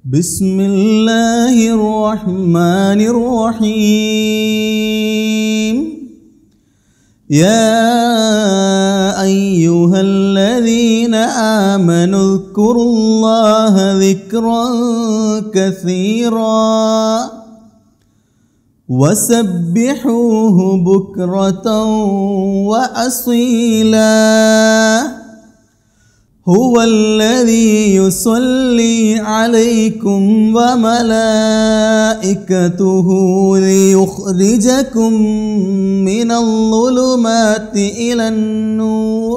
بسم الله الرحمن الرحيم يا أيها الذين آمنوا اذكروا الله ذكرا كثيرا وسبحوه بكرة وأصيلا هو الذي يصلي عليكم وملائكته ليخرجكم من الظلمات إلى النور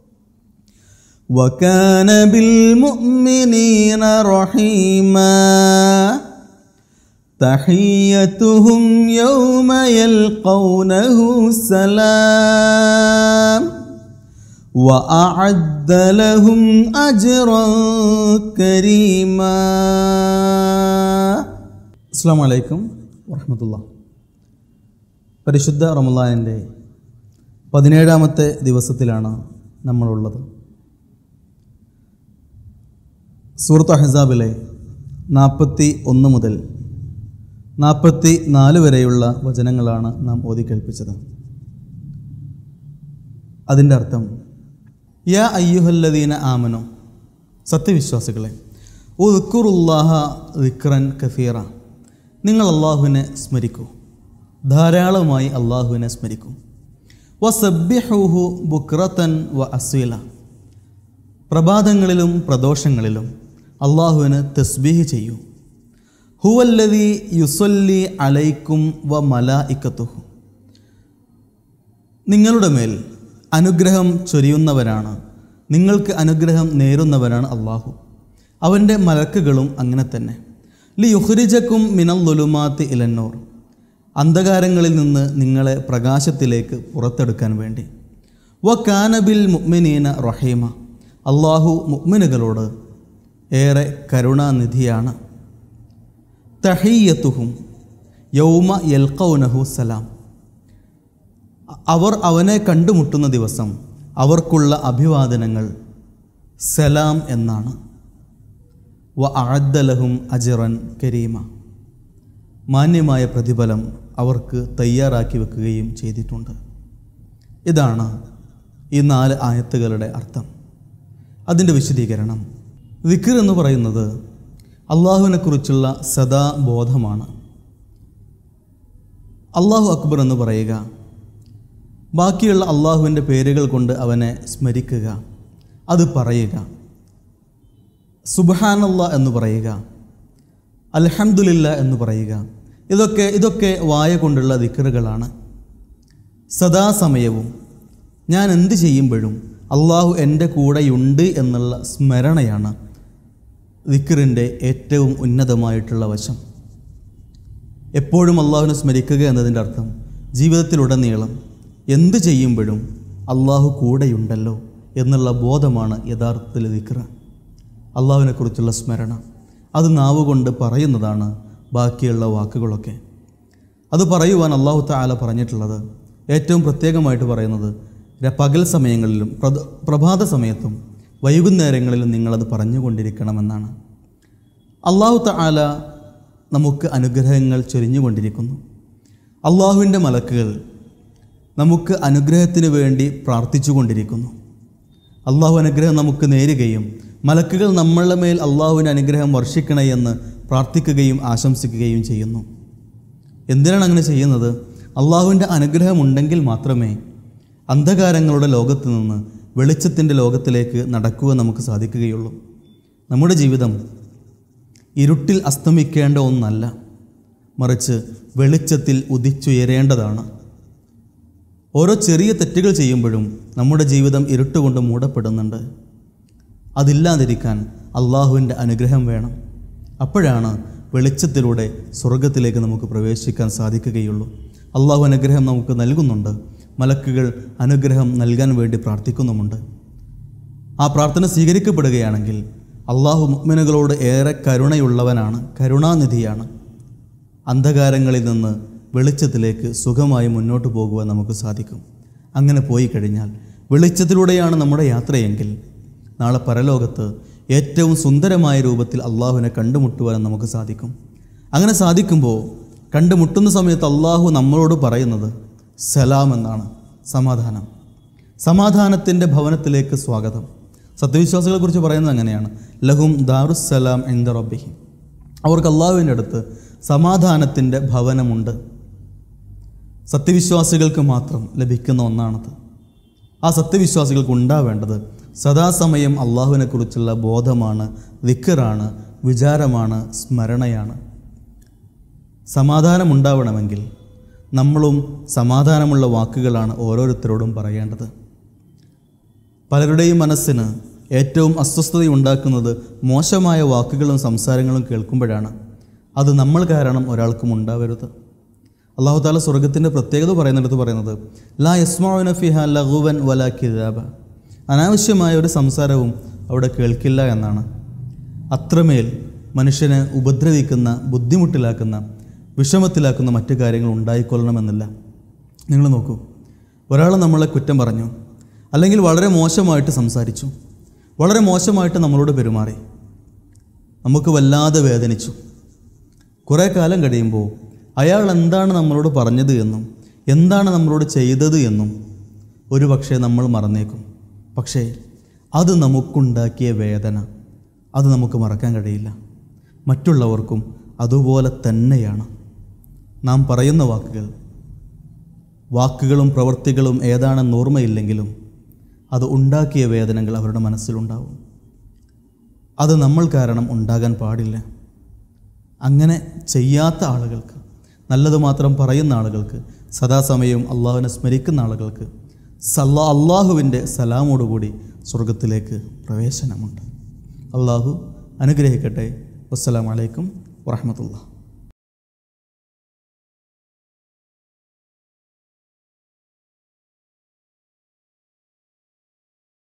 وكان بالمؤمنين رحيما تحيتهم يوم يلقونه سلام وأعد لهم أجرا كريما السلام عليكم ورحمة الله പരിശുദ്ധ റമലാനിൻ്റെ പതിനേഴാമത്തെ ദിവസത്തിലാണ് നമ്മളുള്ളത് സൂറത്ത് അഹ്സാബിലെ നാൽപ്പത്തി ഒന്ന് മുതൽ നാൽപ്പത്തി നാല് വരെയുള്ള വചനങ്ങളാണ് നാം ഓതി കേൾപ്പിച്ചത് അതിൻ്റെ അർത്ഥം യാ അയ്യുഹല്ലദീന ആമനോ സത്യവിശ്വാസികളെ ഉദ്ക്കുറുല്ലാഹ വിക്രൻ കഫീറ നിങ്ങൾ അള്ളാഹുവിനെ സ്മരിക്കൂ ധാരാളമായി അള്ളാഹുവിനെ സ്മരിക്കൂ വ സബ്യഹൂഹു ബുക്രത്തൻ വ അസീല പ്രഭാതങ്ങളിലും പ്രദോഷങ്ങളിലും അള്ളാഹുവിന് തസ്ബീഹ് ചെയ്യൂ ഹുവല്ലതി യുസല്ലി അലൈക്കും വ മല ഇക്കത്തുഹു നിങ്ങളുടെ മേൽ അനുഗ്രഹം ചൊരിയുന്നവരാണ് നിങ്ങൾക്ക് അനുഗ്രഹം നേരുന്നവരാണ് അള്ളാഹു അവൻ്റെ മലക്കുകളും അങ്ങനെ തന്നെ ലി യുഹ്രിജക്കും മിനൽ ലുലുമാത്തി ഇലന്നൂർ അന്ധകാരങ്ങളിൽ നിന്ന് നിങ്ങളെ പ്രകാശത്തിലേക്ക് പുറത്തെടുക്കാൻ വേണ്ടി വ കാനബിൽ മുഅ്മിനീന റഹീമ അള്ളാഹു മുഅ്മിനുകളോട് ഏറെ കരുണാനിധിയാണ് തഹീയത്തുഹും യൗമ യൽക്കൗനഹു സലാം അവർ അവനെ കണ്ടുമുട്ടുന്ന ദിവസം അവർക്കുള്ള അഭിവാദനങ്ങൾ സലാം എന്നാണ് വ അഅദ്ദലഹും അജിറൻ കരീമ മാന്യമായ പ്രതിഫലം അവർക്ക് തയ്യാറാക്കി വെക്കുകയും ചെയ്തിട്ടുണ്ട് ഇതാണ് ഈ നാല് ആയത്തുകളുടെ അർത്ഥം അതിൻ്റെ വിശദീകരണം വിക്ർ എന്ന് പറയുന്നത് അള്ളാഹുവിനെക്കുറിച്ചുള്ള സദാ ബോധമാണ് അള്ളാഹു അക്ബർ എന്ന് പറയുക ബാക്കിയുള്ള അള്ളാഹുവിൻ്റെ പേരുകൾ കൊണ്ട് അവനെ സ്മരിക്കുക അത് പറയുക സുബഹാനല്ല എന്ന് പറയുക അൽഹംദുലില്ല എന്ന് പറയുക ഇതൊക്കെ ഇതൊക്കെ വായ കൊണ്ടുള്ള ദിക്കറുകളാണ് സദാസമയവും ഞാൻ എന്ത് ചെയ്യുമ്പോഴും അള്ളാഹു എൻ്റെ കൂടെയുണ്ട് എന്നുള്ള സ്മരണയാണ് ദിക്കറിൻ്റെ ഏറ്റവും ഉന്നതമായിട്ടുള്ള വശം എപ്പോഴും അള്ളാഹുവിനെ സ്മരിക്കുക എന്നതിൻ്റെ അർത്ഥം ജീവിതത്തിലുടനീളം എന്ത് ചെയ്യുമ്പോഴും അള്ളാഹു കൂടെയുണ്ടല്ലോ എന്നുള്ള ബോധമാണ് യഥാർത്ഥത്തിൽ ദിക്ര അള്ളാഹുവിനെക്കുറിച്ചുള്ള സ്മരണ അത് നാവുകൊണ്ട് പറയുന്നതാണ് ബാക്കിയുള്ള വാക്കുകളൊക്കെ അത് പറയുവാൻ അള്ളാഹു താല പറഞ്ഞിട്ടുള്ളത് ഏറ്റവും പ്രത്യേകമായിട്ട് പറയുന്നത് ര- പകൽ സമയങ്ങളിലും പ്രദ- പ്രഭാത സമയത്തും വൈകുന്നേരങ്ങളിലും നിങ്ങളത് പറഞ്ഞുകൊണ്ടിരിക്കണമെന്നാണ് അള്ളാഹു താല നമുക്ക് അനുഗ്രഹങ്ങൾ ചൊരിഞ്ഞുകൊണ്ടിരിക്കുന്നു അള്ളാഹുവിൻ്റെ മലക്കുകൾ നമുക്ക് അനുഗ്രഹത്തിന് വേണ്ടി പ്രാർത്ഥിച്ചു കൊണ്ടിരിക്കുന്നു അള്ളാഹു അനുഗ്രഹം നമുക്ക് നേരുകയും മലക്കുകൾ നമ്മളുടെ മേൽ അള്ളാഹുവിൻ്റെ അനുഗ്രഹം വർഷിക്കണേ എന്ന് പ്രാർത്ഥിക്കുകയും ആശംസിക്കുകയും ചെയ്യുന്നു എന്തിനാണ് അങ്ങനെ ചെയ്യുന്നത് അള്ളാഹുവിൻ്റെ അനുഗ്രഹം ഉണ്ടെങ്കിൽ മാത്രമേ അന്ധകാരങ്ങളുടെ ലോകത്ത് നിന്ന് വെളിച്ചത്തിൻ്റെ ലോകത്തിലേക്ക് നടക്കുവാൻ നമുക്ക് സാധിക്കുകയുള്ളൂ നമ്മുടെ ജീവിതം ഇരുട്ടിൽ അസ്തമിക്കേണ്ട ഒന്നല്ല മറിച്ച് വെളിച്ചത്തിൽ ഉദിച്ചുയരേണ്ടതാണ് ഓരോ ചെറിയ തെറ്റുകൾ ചെയ്യുമ്പോഴും നമ്മുടെ ജീവിതം ഇരുട്ടുകൊണ്ട് മൂടപ്പെടുന്നുണ്ട് അതില്ലാതിരിക്കാൻ അള്ളാഹുവിൻ്റെ അനുഗ്രഹം വേണം അപ്പോഴാണ് വെളിച്ചത്തിലൂടെ സ്വർഗത്തിലേക്ക് നമുക്ക് പ്രവേശിക്കാൻ സാധിക്കുകയുള്ളൂ അള്ളാഹു അനുഗ്രഹം നമുക്ക് നൽകുന്നുണ്ട് മലക്കുകൾ അനുഗ്രഹം നൽകാൻ വേണ്ടി പ്രാർത്ഥിക്കുന്നുമുണ്ട് ആ പ്രാർത്ഥന സ്വീകരിക്കപ്പെടുകയാണെങ്കിൽ അള്ളാഹു മുഗ്മിനുകളോട് ഏറെ കരുണയുള്ളവനാണ് കരുണാനിധിയാണ് അന്ധകാരങ്ങളിൽ നിന്ന് വെളിച്ചത്തിലേക്ക് സുഖമായി മുന്നോട്ട് പോകുവാൻ നമുക്ക് സാധിക്കും അങ്ങനെ പോയി കഴിഞ്ഞാൽ വെളിച്ചത്തിലൂടെയാണ് നമ്മുടെ യാത്രയെങ്കിൽ നാളെ പരലോകത്ത് ഏറ്റവും സുന്ദരമായ രൂപത്തിൽ അള്ളാഹുവിനെ കണ്ടുമുട്ടുവാനും നമുക്ക് സാധിക്കും അങ്ങനെ സാധിക്കുമ്പോൾ കണ്ടുമുട്ടുന്ന സമയത്ത് അള്ളാഹു നമ്മളോട് പറയുന്നത് സലാം എന്നാണ് സമാധാനം സമാധാനത്തിൻ്റെ ഭവനത്തിലേക്ക് സ്വാഗതം സത്യവിശ്വാസികളെക്കുറിച്ച് പറയുന്നത് അങ്ങനെയാണ് ലഹും ദാറുസലാം എന്ത റബ്ബിഹിം അവർക്ക് അള്ളാഹുവിൻ്റെ അടുത്ത് സമാധാനത്തിൻ്റെ ഭവനമുണ്ട് സത്യവിശ്വാസികൾക്ക് മാത്രം ലഭിക്കുന്ന ഒന്നാണത് ആ സത്യവിശ്വാസികൾക്ക് ഉണ്ടാവേണ്ടത് സദാസമയം അള്ളാഹുവിനെക്കുറിച്ചുള്ള ബോധമാണ് വിക്കറാണ് വിചാരമാണ് സ്മരണയാണ് സമാധാനമുണ്ടാവണമെങ്കിൽ നമ്മളും സമാധാനമുള്ള വാക്കുകളാണ് ഓരോരുത്തരോടും പറയേണ്ടത് പലരുടെയും മനസ്സിന് ഏറ്റവും അസ്വസ്ഥതയുണ്ടാക്കുന്നത് മോശമായ വാക്കുകളും സംസാരങ്ങളും കേൾക്കുമ്പോഴാണ് അത് നമ്മൾ കാരണം ഒരാൾക്കും ഉണ്ടാവരുത് അള്ളാഹു താല സ്വർഗത്തിൻ്റെ പ്രത്യേകത പറയുന്നിടത്ത് പറയുന്നത് ലാ യസ്മാവിന ഫിഹ ലഘുവൻ വല കിതാബ അനാവശ്യമായ ഒരു സംസാരവും അവിടെ കേൾക്കില്ല എന്നാണ് അത്രമേൽ മനുഷ്യനെ ഉപദ്രവിക്കുന്ന ബുദ്ധിമുട്ടിലാക്കുന്ന വിഷമത്തിലാക്കുന്ന മറ്റു കാര്യങ്ങൾ ഉണ്ടായിക്കൊള്ളണമെന്നില്ല നിങ്ങൾ നോക്കൂ ഒരാൾ നമ്മളെ കുറ്റം പറഞ്ഞു അല്ലെങ്കിൽ വളരെ മോശമായിട്ട് സംസാരിച്ചു വളരെ മോശമായിട്ട് നമ്മളോട് പെരുമാറി നമുക്ക് വല്ലാതെ വേദനിച്ചു കുറേ കാലം കഴിയുമ്പോൾ അയാൾ എന്താണ് നമ്മളോട് പറഞ്ഞത് എന്നും എന്താണ് നമ്മളോട് ചെയ്തത് എന്നും ഒരു പക്ഷേ നമ്മൾ മറന്നേക്കും പക്ഷേ അത് നമുക്കുണ്ടാക്കിയ വേദന അത് നമുക്ക് മറക്കാൻ കഴിയില്ല മറ്റുള്ളവർക്കും അതുപോലെ തന്നെയാണ് നാം പറയുന്ന വാക്കുകൾ വാക്കുകളും പ്രവൃത്തികളും ഏതാണെന്ന് ഓർമ്മയില്ലെങ്കിലും അത് ഉണ്ടാക്കിയ വേദനകൾ അവരുടെ മനസ്സിലുണ്ടാവും അത് നമ്മൾ കാരണം ഉണ്ടാകാൻ പാടില്ല അങ്ങനെ ചെയ്യാത്ത ആളുകൾക്ക് നല്ലത് മാത്രം പറയുന്ന ആളുകൾക്ക് സദാസമയവും അള്ളാഹുവിനെ സ്മരിക്കുന്ന ആളുകൾക്ക് സല്ലാ അള്ളാഹുവിൻ്റെ സലാമോടുകൂടി സ്വർഗത്തിലേക്ക് പ്രവേശനമുണ്ട് അള്ളാഹു അനുഗ്രഹിക്കട്ടെ വസ്സലാമലൈക്കും വറഹമത്തുള്ള